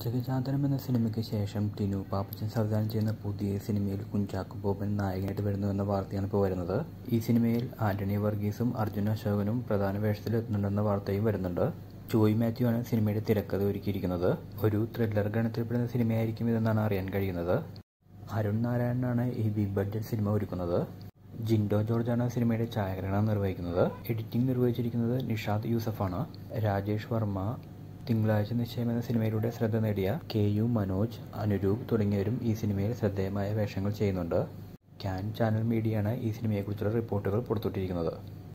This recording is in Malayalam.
വാചകജാതനം എന്ന സിനിമയ്ക്ക് ശേഷം ടിനു പാപ്പച്ചൻ സംവിധാനം ചെയ്യുന്ന പുതിയ സിനിമയിൽ കുഞ്ചാക്കോ ബോബൻ നായകനായിട്ട് വരുന്നു എന്ന വാർത്തയാണ് ഇപ്പോൾ വരുന്നത് ഈ സിനിമയിൽ ആന്റണി വർഗീസും അർജുൻ അശോകനും പ്രധാന വേഷത്തിൽ എത്തുന്നുണ്ടെന്ന വാർത്തയും വരുന്നുണ്ട് ജോയ് മാത്യു ആണ് സിനിമയുടെ തിരക്കഥ ഒരുക്കിയിരിക്കുന്നത് ഒരു ത്രില്ലർ ഗണത്തിൽപ്പെടുന്ന സിനിമയായിരിക്കും ഇതെന്നാണ് അറിയാൻ കഴിയുന്നത് അരുൺ നാരായണനാണ് ഈ ബിഗ് ബഡ്ജറ്റ് സിനിമ ഒരുക്കുന്നത് ജിൻഡോ ജോർജാണ് സിനിമയുടെ ഛായാഗ്രഹണം നിർവഹിക്കുന്നത് എഡിറ്റിംഗ് നിർവഹിച്ചിരിക്കുന്നത് നിഷാദ് യൂസഫാണ് രാജേഷ് വർമ്മ തിങ്കളാഴ്ച നിശ്ചയം എന്ന സിനിമയിലൂടെ ശ്രദ്ധ നേടിയ കെ യു മനോജ് അനുരൂപ് തുടങ്ങിയവരും ഈ സിനിമയിൽ ശ്രദ്ധേയമായ വേഷങ്ങൾ ചെയ്യുന്നുണ്ട് ക്യാൻ ചാനൽ മീഡിയയാണ് ഈ സിനിമയെക്കുറിച്ചുള്ള റിപ്പോർട്ടുകൾ പുറത്തുവിട്ടിരിക്കുന്നത്